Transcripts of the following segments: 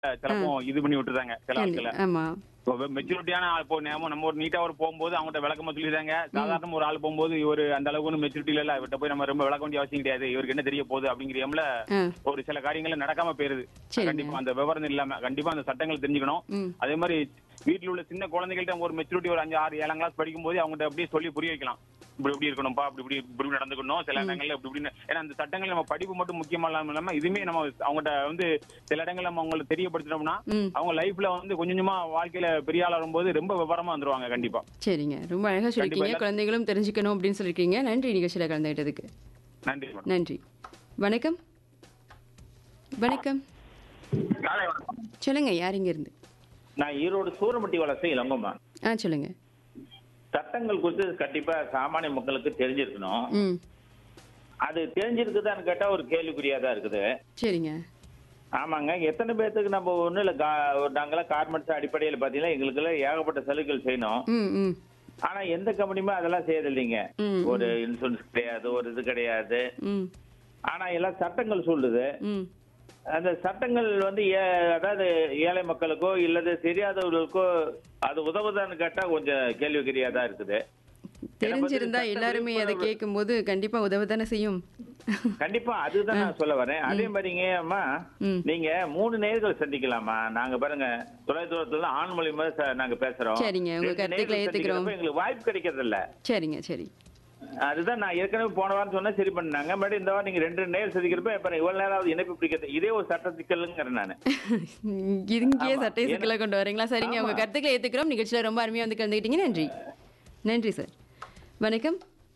சிலப்போ இது பண்ணி விட்டுறாங்க சில ஆட்களை ஆமா மெச்சூரிட்டியான ஆள் இப்போ நம்ம நம்ம ஒரு நீட்டா ஒரு போகும்போது அவங்ககிட்ட விளக்கமா சொல்லிடுறாங்க சாதாரண ஒரு ஆள் போகும்போது இவர் அந்த அளவுக்கு ஒன்றும் மெச்சூரிட்டி இல்ல இவர்கிட்ட போய் நம்ம ரொம்ப விளக்க வேண்டிய அவசியம் கிடையாது இவருக்கு என்ன தெரிய போகுது அப்படிங்கிற ஆ. ஒரு சில காரியங்கள் நடக்காம போயிருது சரிங்க. கண்டிப்பா அந்த விவரம் இல்லாம கண்டிப்பா அந்த சட்டங்கள் தெரிஞ்சுக்கணும் ம். அதே மாதிரி வீட்டுல உள்ள சின்ன குழந்தைகள்ட்ட ஒரு மெச்சூரிட்டி ஒரு அஞ்சு ஆறு ஏழாம் கிளாஸ் படிக்கும் போது அவங்ககிட்ட அப்படியே சொல்லி புரிய வைக்கலாம் இப்படி இப்படி இருக்கணும்ப்பா அப்படி இப்படி இப்படி நடந்துக்கணும் சில இடங்கள்ல இப்படி இப்படின்னு ஏன்னா அந்த சட்டங்கள் நம்ம படிப்பு மட்டும் முக்கியமா இல்லாம இல்லாம இதுவுமே நம்ம அவங்ககிட்ட வந்து சில இடங்கள்ல நம்ம அவங்களுக்கு தெரியப்படுத்தினோம்னா ம். அவங்க லைஃப்ல வந்து கொஞ்சம் கொஞ்சமா வாழ்க்கையில பெரிய ஆள் வரும்போது ரொம்ப விவரமா வந்துருவாங்க கண்டிப்பா சரிங்க ரொம்ப அழகா சொல்லிருக்கீங்க எல்லா- குழந்தைகளும் தெரிஞ்சுக்கணும் அப்படின்னு சொல்லிருக்கீங்க நன்றி நிகழ்ச்சியில கலந்துகிட்டதுக்கு நன்றி மேடம் நன்றி வணக்கம் வணக்கம் காலை வணக்கம் சொல்லுங்க யார் இங்க இருந்து நான் ஈரோடு சூரமட்டி வளர்ச்சி இளங்கம்மா ஆ சொல்லுங்க சட்டங்கள் குறித்து கண்டிப்பா சாமானிய மக்களுக்கு தெரிஞ்சிருக்கணும் ம் அது தெரிஞ்சிருக்குதான்னு கேட்டா ஒரு கேள்விக்குறியா தான் இருக்குது சரிங்க ஆமாங்க எத்தனை பேர்த்துக்கு நம்ம ஒண்ணு இல்ல கா- நாங்களாம் கார்மெண்ட்ஸ் அடிப்படையில் பாத்தீங்கன்னா எங்களுக்கு எல்லாம் ஏகப்பட்ட சலுகைகள் செய்யணும் ம் ம் ஆனா எந்த கம்பெனியுமே அதெல்லாம் செய்யறது இல்லைங்க ம், ஒரு இன்சூரன்ஸ் கிடையாது ஒரு இது கிடையாது ம் ஆனா எல்லாம் சட்டங்கள் சொல்லுது ம் அந்த சட்டங்கள் வந்து ஏ- அதாவது ஏழை மக்களுக்கோ இல்லது தெரியாதவர்களுக்கோ அது உதவுதான்னு கேட்டா கொஞ்சம் கேள்விக்குறியா தான் இருக்குது தெரிஞ்சிருந்தா சட்ட எல்லாருமே அதை விழிப்புணர்வு- கேட்கும் போது கண்டிப்பா உதவ தானே செய்யும் கண்டிப்பா அதுதான் நான் சொல்ல வரேன் அதே மாதிரிங்க அம்மா ம். நீங்க மூணு நேர்கள் சந்திக்கலாமா நாங்க பாருங்க தொலைதூரத்துல ஆண் மூலியமா ச- நாங்க பேசுறோம் சரிங்க, உங்க ரெண்டு கருத்துக்களை நேர்கள் ஏத்துக்கிறோம். சந்திக்கிறப்ப எங்களுக்கு வாய்ப்பு கிடைக்கிறது இல்ல சரிங்க சரி அதுதான் நான் ஏற்கனவே போன வாரம் சொன்னா சரி பண்ணாங்க மறுபடியும் இந்த வாரம் நீங்க ரெண்டு நேர் சந்திக்கிறப்ப இப்ப இவ்வளவு நேரம் இணைப்பு பிடிக்கிறது இதே ஒரு சட்ட சிக்கலுங்கிறேன் நானு இங்கேயே ஆமா. சட்டை சிக்கலை கொண்டு வரீங்களா சரிங்க உங்க ஆமா. கருத்துக்களை ஏத்துக்கிறோம் நிகழ்ச்சியில ரொம்ப அருமையா வந்து கலந்துக்கிட்டீங்க நன்றி நன்றி சார் வணக்கம்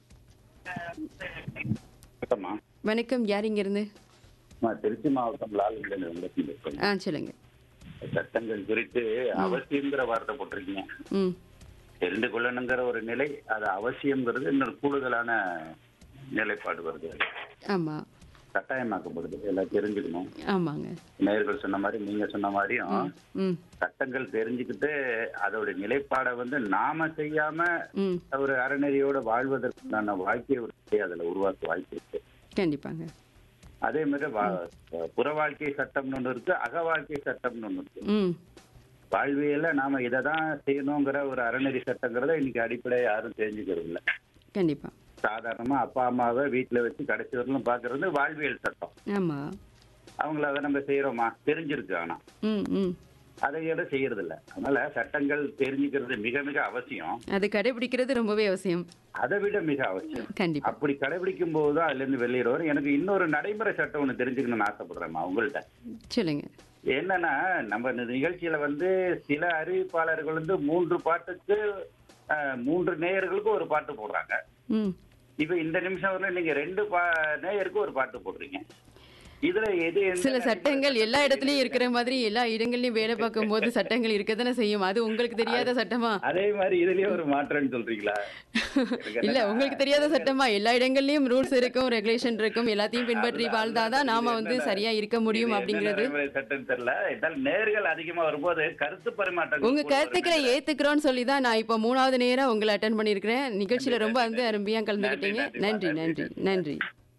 வணக்கம்மா வணக்கம் யார் இங்க இருந்து நான் திருச்சி மாவட்டம் லால்குடியில இருந்து பேசுறேன். ஆ சொல்லுங்க சட்டங்கள் குறித்து அவசியங்கிற வார்த்தை போட்டிருக்கீங்க ம் தெரிந்து கொள்ளணுங்கிற ஒரு நிலை அது அவசியம்ங்கிறது இன்னொரு கூடுதலான நிலைப்பாடு வருது ஆமா கட்டாயமாக்கப்படுது எல்லாம் தெரிஞ்சுக்கணும் ஆமாங்க நேர்கள் சொன்ன மாதிரி நீங்க சொன்ன மாதிரியும் ம் சட்டங்கள் தெரிஞ்சுக்கிட்டு அதோட நிலைப்பாடை வந்து நாம செய்யாம ம் ஒரு அறநெறியோட வாழ்வதற்கான வாழ்க்கையை ஒரு அதுல உருவாக்க வாய்ப்பு இருக்கு கண்டிப்பாங்க அதே மாதிரி வா- புற வாழ்க்கை சட்டம்னு ஒண்ணு இருக்கு அக வாழ்க்கை சட்டம்னு ஒண்ணு இருக்கு ம் வாழ்வியல்ல நாம இதை தான் செய்யணுங்கிற ஒரு அறநெறி சட்டங்கிறத இன்னைக்கு அடிப்படை யாரும் தெரிஞ்சுக்கிறது இல்ல கண்டிப்பா சாதாரணமா அப்பா அம்மாவை வீட்டுல வச்சு கடைசி வரலும் பாக்குறது வாழ்வியல் சட்டம் ஆமா அவங்கள அதை நம்ம செய்யறோமா தெரிஞ்சிருக்கு ஆனா ம் ம் அதை விட செய்யறது இல்ல அதனால சட்டங்கள் தெரிஞ்சுக்கிறது மிக மிக அவசியம் அது கடைபிடிக்கிறது ரொம்பவே அவசியம் அதை விட மிக அவசியம் கண்டிப்பா அப்படி கடைபிடிக்கும் போதுதான் அதுல இருந்து வெளியிட வரும் எனக்கு இன்னொரு நடைமுறை சட்டம் ஒண்ணு தெரிஞ்சுக்கணும்னு ஆசைப்படுறேம்மா உங்கள்ட்ட சொல்லுங்க என்னன்னா நம்ம இந்த நிகழ்ச்சியில வந்து சில அறிவிப்பாளர்கள் வந்து மூன்று பாட்டுக்கு அஹ், மூன்று நேயர்களுக்கு ஒரு பாட்டு போடுறாங்க ம் இப்ப இந்த நிமிஷம் வரல நீங்க ரெண்டு பா நேயருக்கு ஒரு பாட்டு போடுறீங்க இதுல எது எந்த சில சட்டங்கள் எல்லா இடத்துலயும் இருக்கிற மாதிரி எல்லா இடங்கள்லயும் வேலை பார்க்கும் போது சட்டங்கள் இருக்கத்தானே செய்யும் அது உங்களுக்கு தெரியாத சட்டமா அதே மாதிரி இதுலயே ஒரு மாற்றம்னு சொல்றீங்களா எனக்கு இல்ல என்னன்னா, உங்களுக்கு தெரியாத சட்டமா எல்லா இடங்கள்லயும் ரூல்ஸ் இருக்கும் ரெகுலேஷன் இருக்கும் எல்லாத்தையும் பின்பற்றி அதுதான், வாழ்ந்தாதான் நாம இது வந்து என்னன்னா, சரியா இருக்க முடியும் இது என்ன அப்படிங்கிறது நடைமுறை சட்டம் தெரியல இருந்தாலும் நேர்கள் அதிகமா வரும்போது கருத்து பரிமாற்றம் உங்க கருத்துக்களை ஏத்துக்கிறோம்னு சொல்லி தான் நான் இப்போ மூணாவது நேரம் உங்களை அட்டன் பண்ணியிருக்கிறேன் நிகழ்ச்சியில ரொம்ப வந்து அருமையா கலந்துக்கிட்டீங்க நன்றி, நன்றி நன்றி, நன்றி நன்றி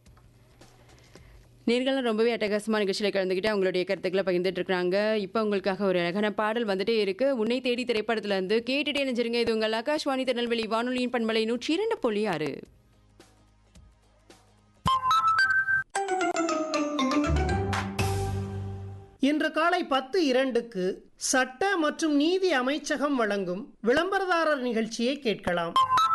நேர்களும் ரொம்பவே அட்டகாசமான நிகழ்ச்சியில கலந்துக்கிட்டு அவங்களுடைய கருத்துக்களை பகிர்ந்துட்டு இருக்காங்க இப்போ உங்களுக்காக ஒரு அழகான பாடல் வந்துட்டே இருக்கு உன்னை தேடி திரைப்படத்துல இருந்து கேட்டுட்டே நினைச்சிருங்க இது உங்கள் ஆகாஷ்வாணி திருநெல்வேலி வானொலியின் பண்பலை நூற்றி இரண்டு புள்ளி ஆறு இன்று காலை பத்து இரண்டுக்கு சட்ட மற்றும் நீதி அமைச்சகம் வழங்கும் விளம்பரதாரர் நிகழ்ச்சியை கேட்கலாம்